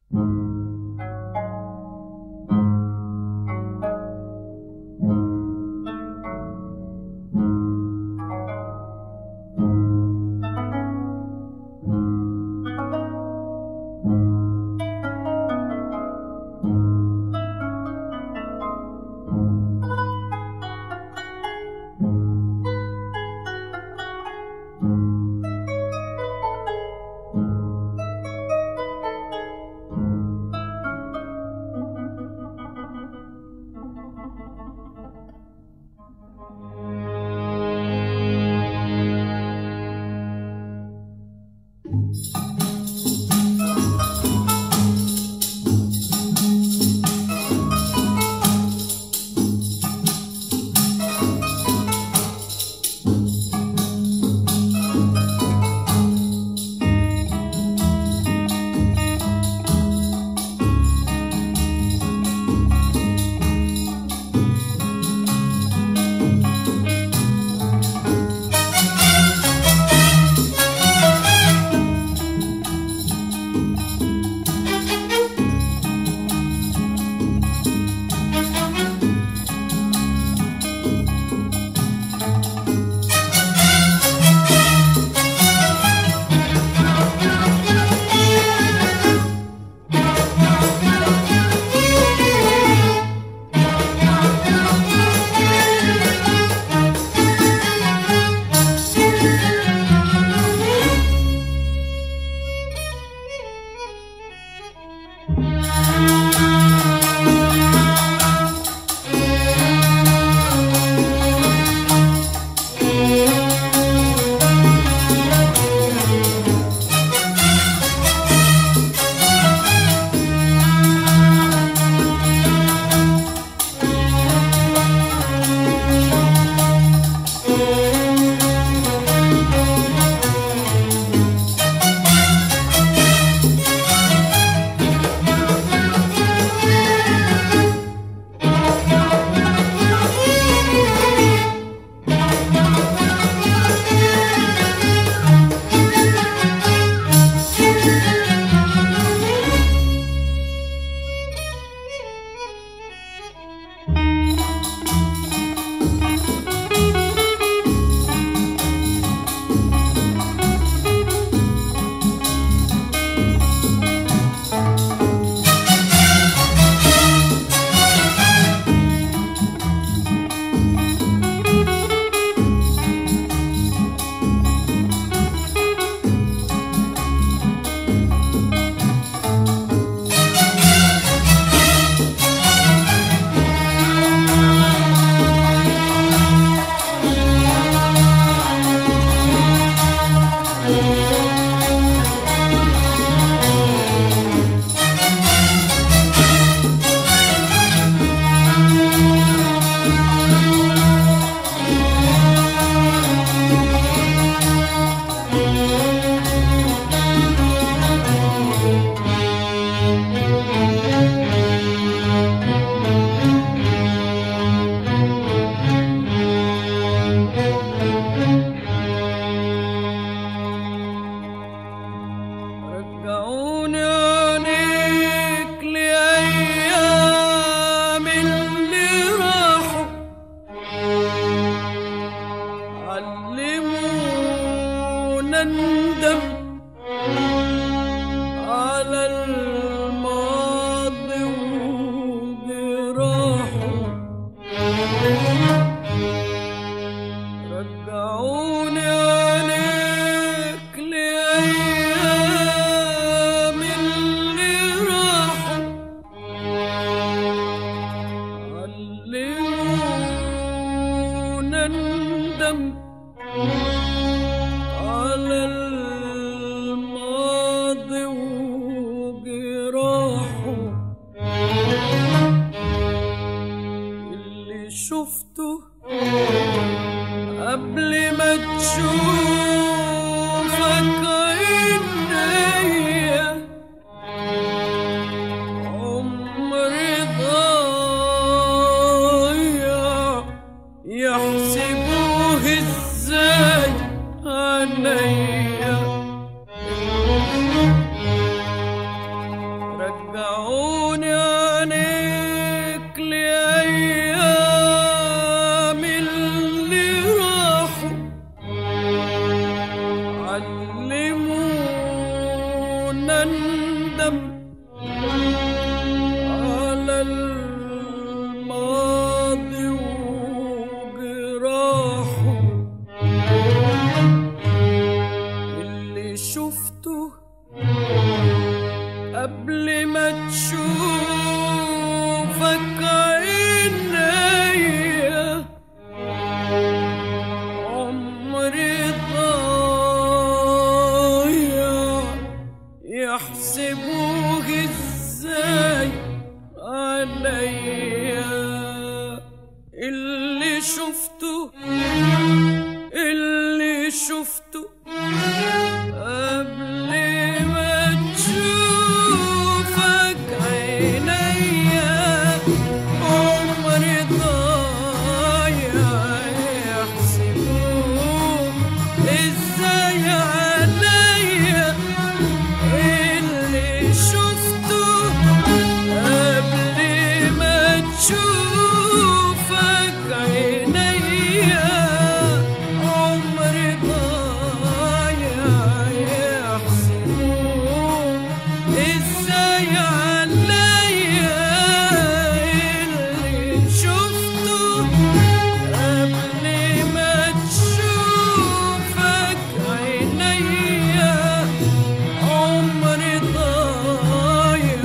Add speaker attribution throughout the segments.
Speaker 1: على الماضي وجراحه نندم على الماضي وجراحه اللي شفته قبل ما تشوفك عينيا عمري ضايع يحسبوه ازاي عليا اللي شفته اللي شفته قبل ما تشوفك عينيا عمري ضايع يحسبوه ازاي عليا اللي شفته قبل ما تشوفك عينيا عمري ضايع يحسبوه ازاي عليا اللي شفته قبل ما تشوفك عينيا عمري ضايع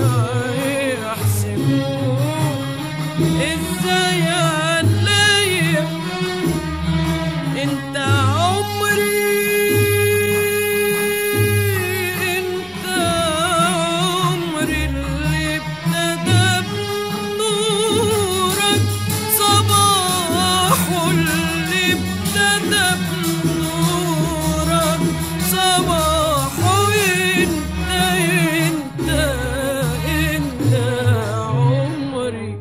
Speaker 1: يحسبوه ازاي عليا انت عمري انت عمري اللي ابتدى بنورك صباحه اللي ابتدى بنورك صباحه انت انت انت عمري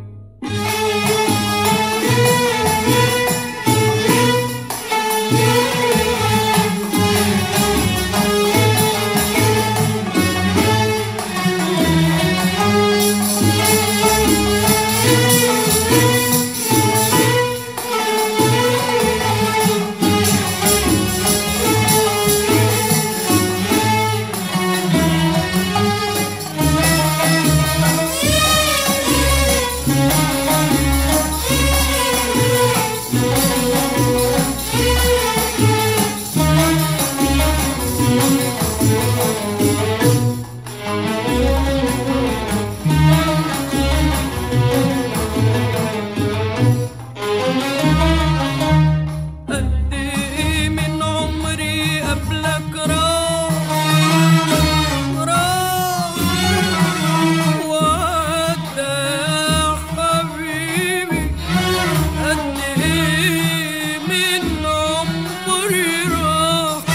Speaker 1: قد ايه من عمري قبلك راح راح وعدى يا حبيبي قد ايه من عمري راح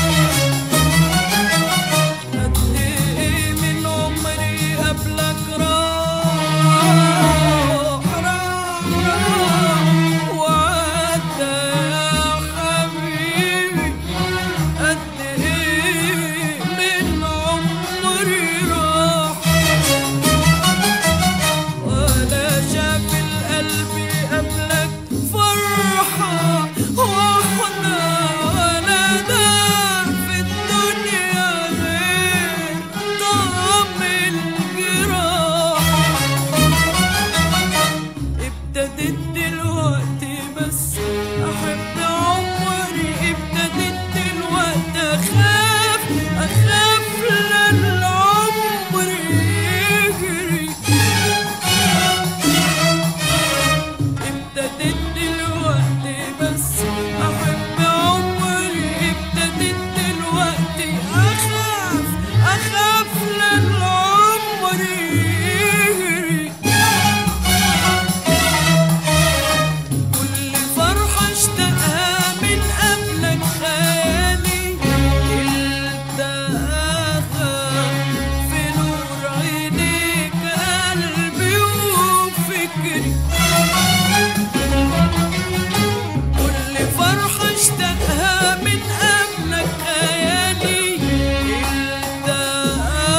Speaker 1: قد ايه من عمري قبلك راح راح راح وعدى يا حبيبي قد ايه من عمري راح ولا شاف القلب قبلك فرحة واحدة ولا داع في الدنيا غير طعم الجراح ابتدت دلوقتي بس احب عمري ابتدت دلوقتي اخاف اخاف للعمر يجري ابتدت دلوقتي بس احب عمري ابتدت دلوقتي اخاف اخاف للعمر يجري كل فرحة اشتقها من قبلك خيالي التقاها في نور عينيك قلبي وفكري كل فرحة اشتقها من قبلك خيالي التقاها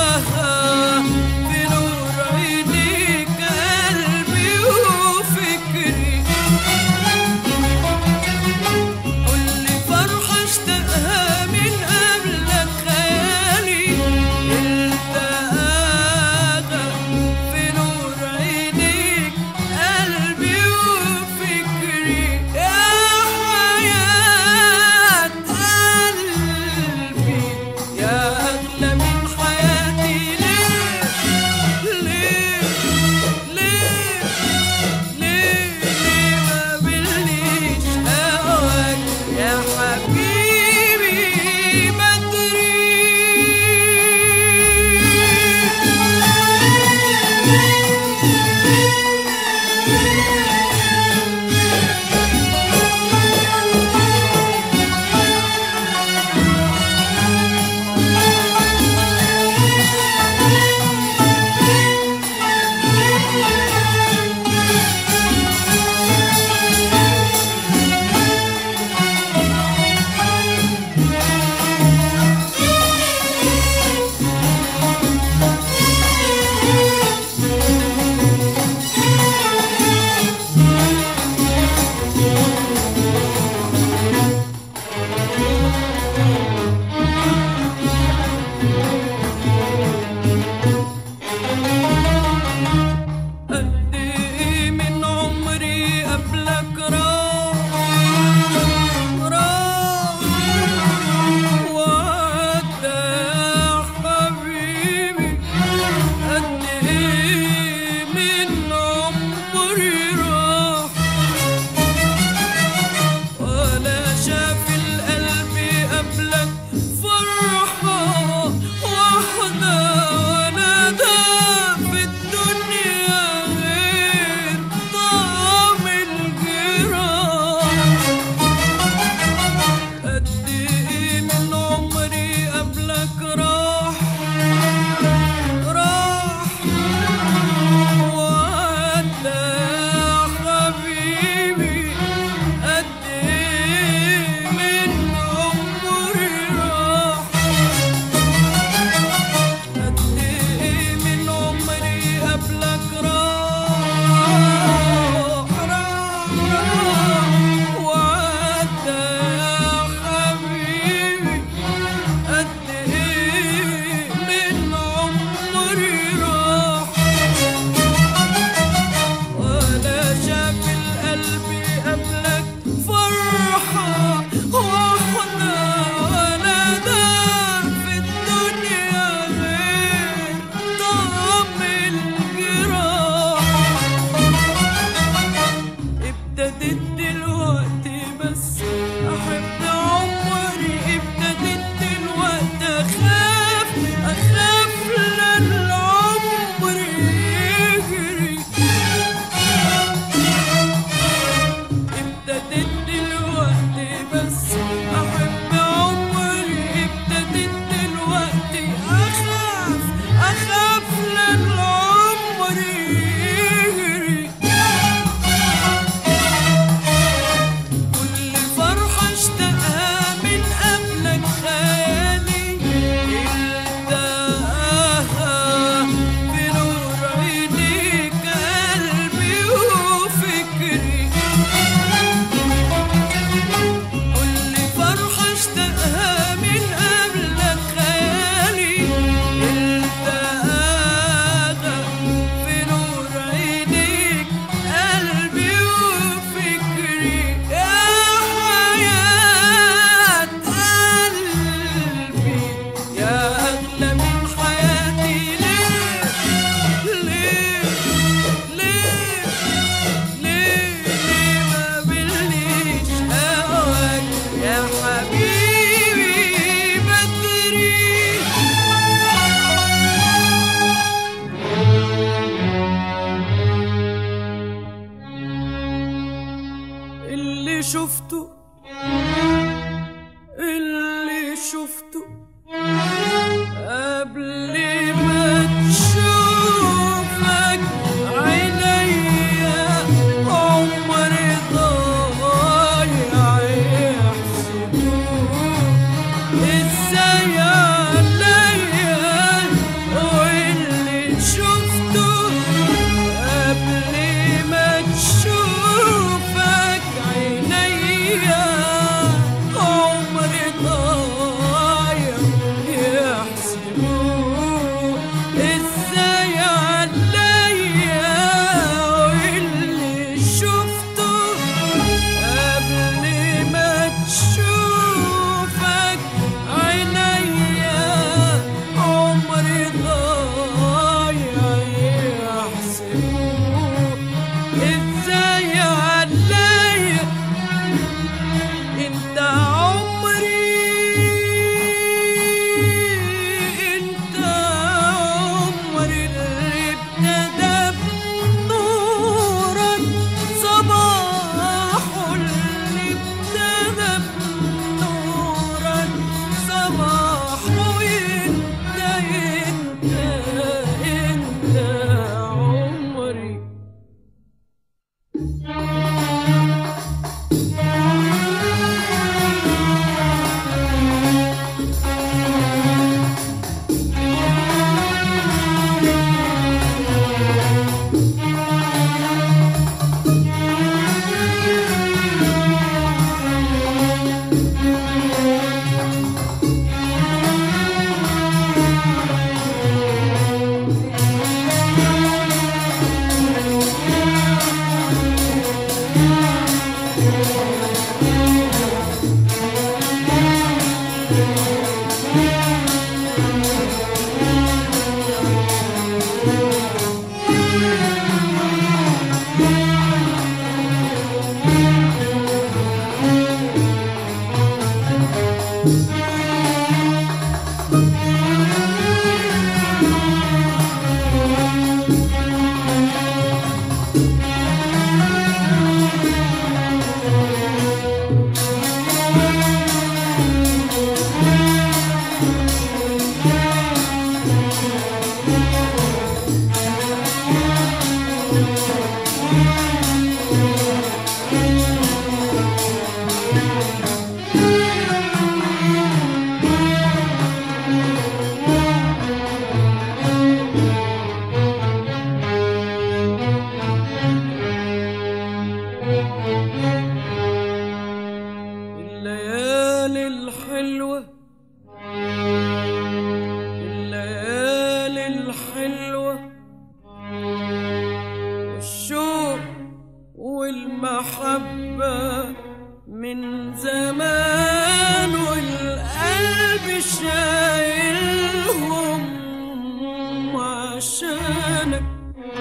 Speaker 1: عشانك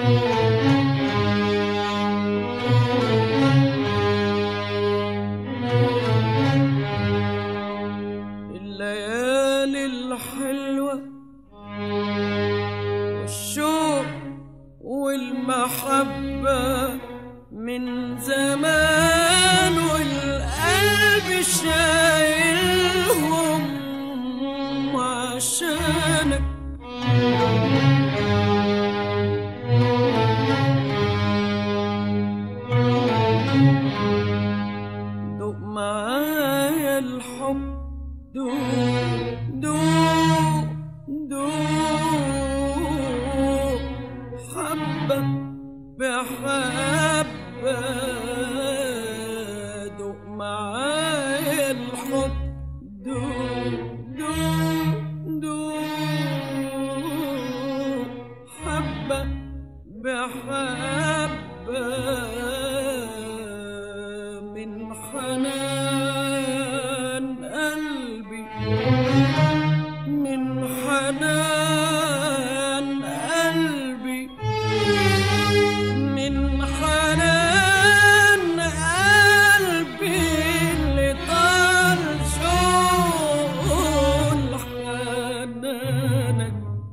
Speaker 1: الليالي الحلوة والشوق والمحبة من زمان والقلب شايلهم عشانك دوق معايا الحب دوق دوق دوق حبة بحبة دوق معايا الحب دوق دوق دوق حبة بحبة من حنان قلبي من حنان قلبي من حنان قلبي اللي طال شوق حنانك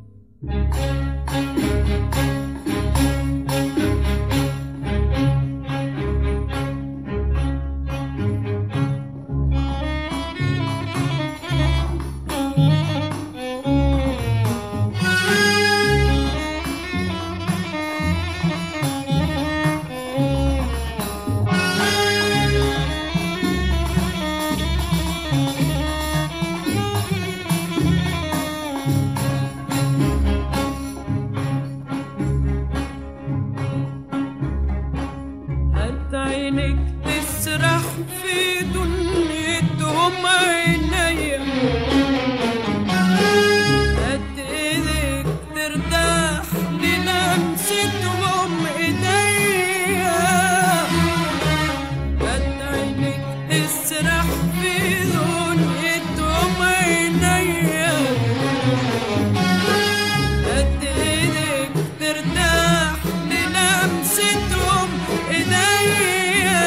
Speaker 1: هات عينك تسرح في دنيتهم عينيا هات ايدك ترتاح للمستهم ايديا هات عينك تسرح في دنيتهم عينيا قد ايدك ترتاح للمستهم ايديا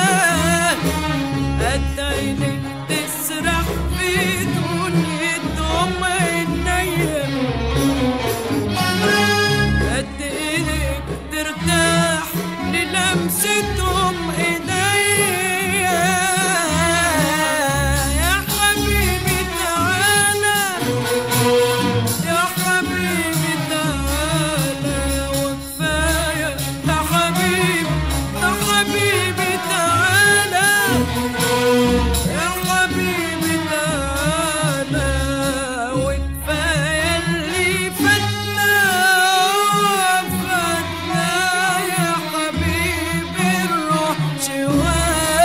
Speaker 1: قد عينك تسرح في دنيتهم عينيا قد ايدك ترتاح للمستهم ايديا يا حبيبي تعالى يا حبيبي تعالى وكفاية يا حبيبي يا حبيبي تعالى يا حبيبي تعالى وكفاية اللي فاتنا فاتنا يا حبيبي الروح شوية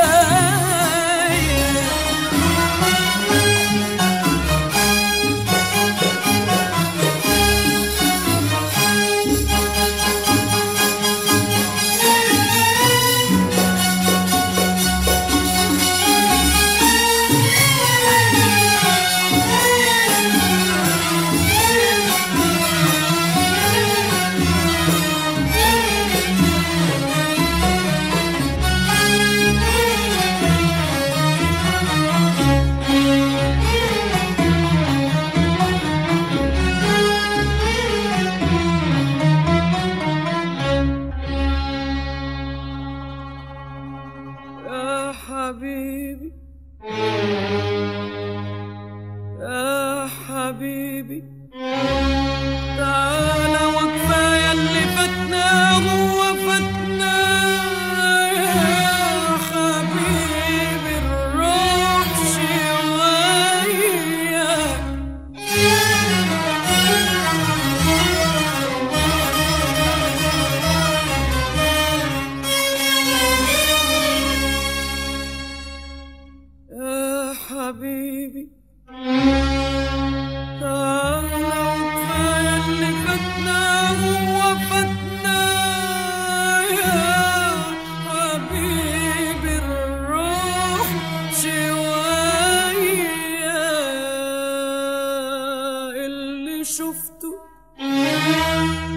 Speaker 1: يا حبيبي يا حبيبي تعالى وكفاية اللي فاتنا هو فاتنا يا حبيبي الروح شوية يا حبيبي تعالى وكفاية اللي فاتنا هو فاتنا يا حبيبي الروح شوية اللي شفته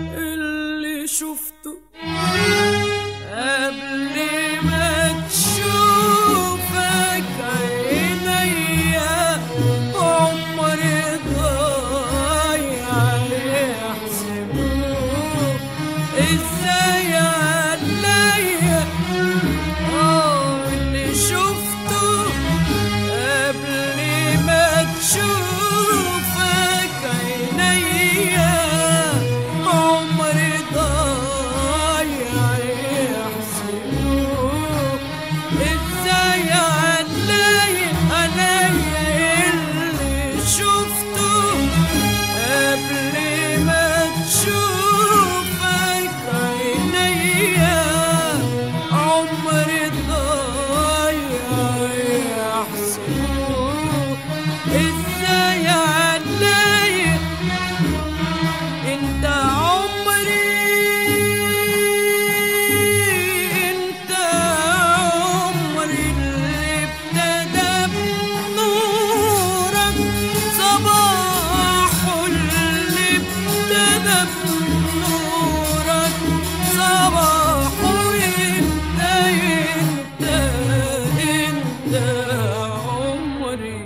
Speaker 1: بنورك صباح وانت انت انت عمري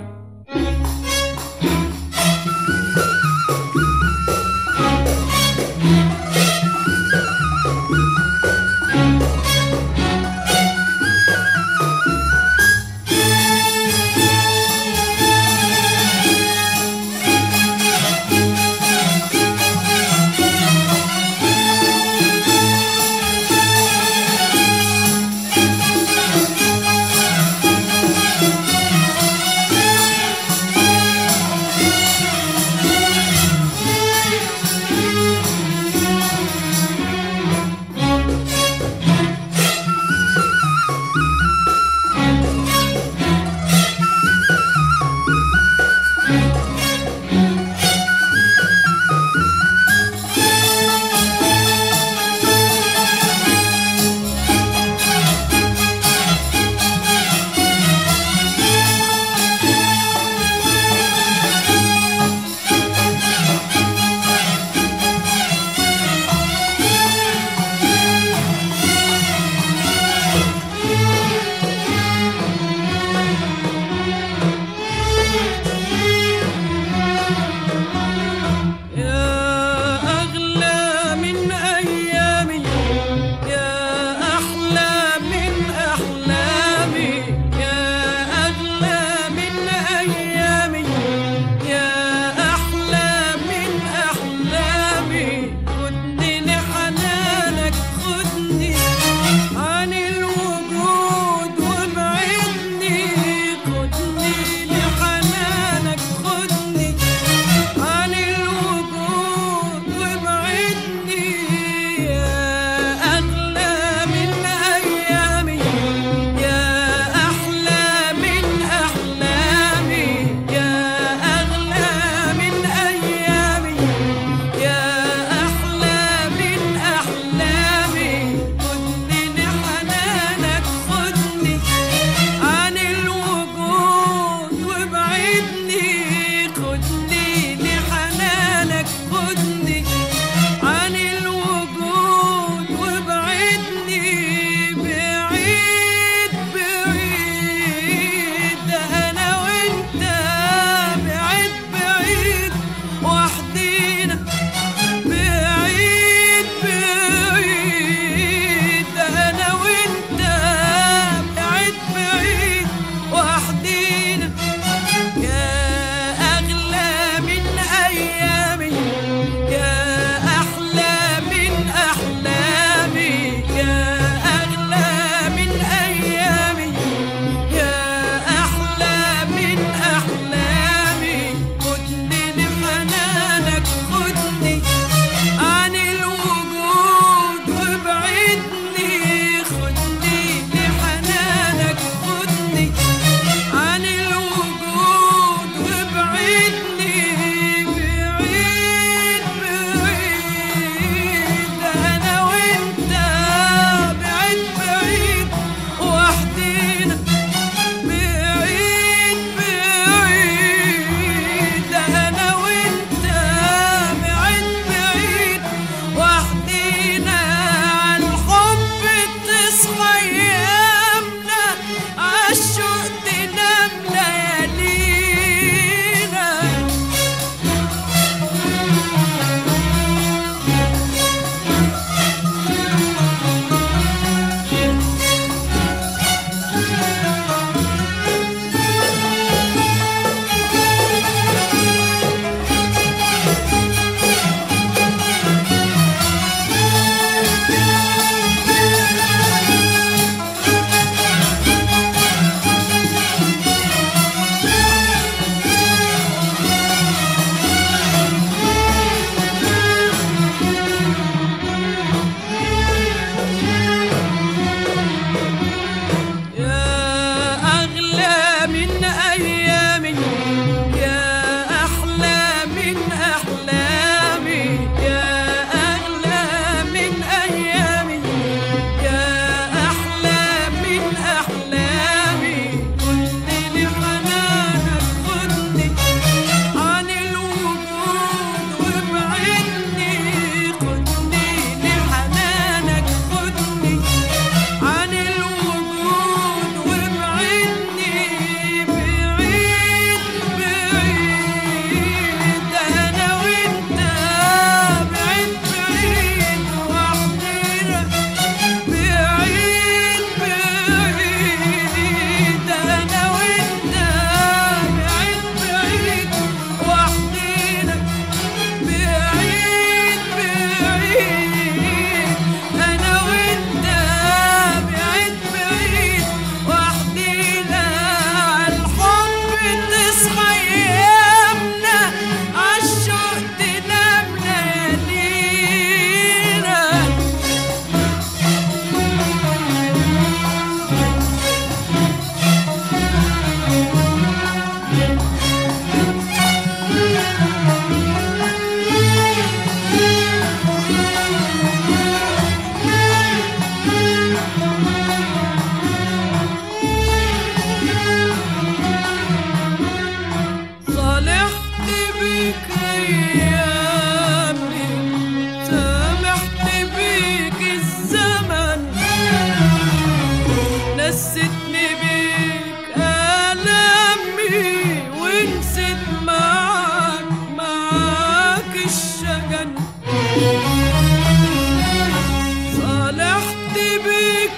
Speaker 1: صالحت بك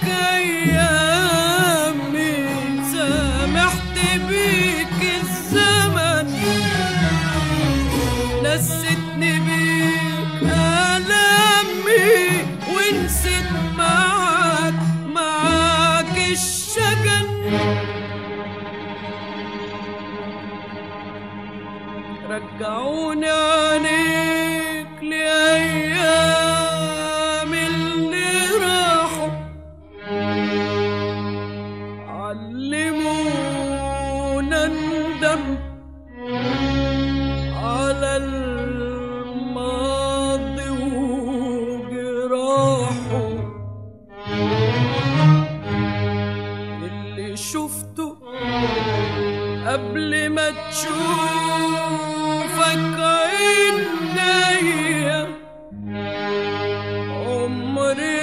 Speaker 1: ايامي سامحت بك الزمن نستني بك الامي ونسيت معاك معاك الشجن رجعوني عليك لأيام اللي راحوا علمونا ندم على الماضي وجراحه اللي شفته قبل ما تشوفك عينيا عمري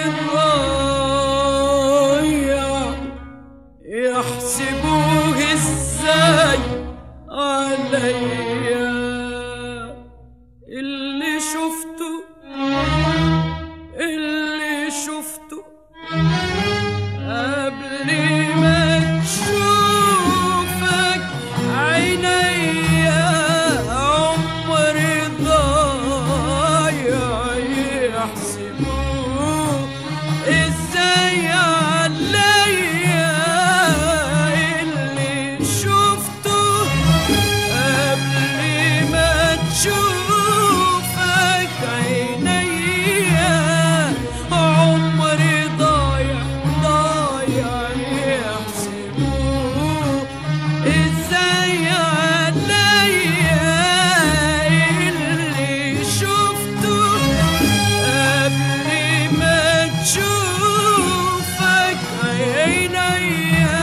Speaker 1: ضايع يحسبوه ازاي عليا اللي شفته اللي شفته قبل ما تشوفك عينيا عمري ضايع يحسبوه ازاي عليا اللي شفته قبل ما تشوفك عينيا عمري ضايع ضايع يحسبوه ازاي عليا اللي شفته قبل ما تشوفك عينيا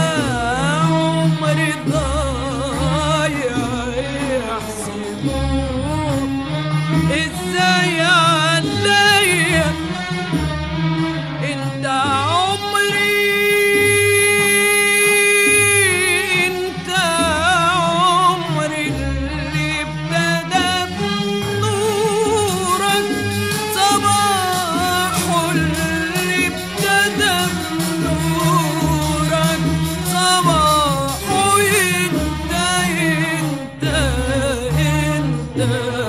Speaker 1: عمري ضايع يحسبوه ازاي عليا انت عمري انت عمري اللي ابتدى بنورك صباحه اللي ابتدى بنورك صباحه انت انت انت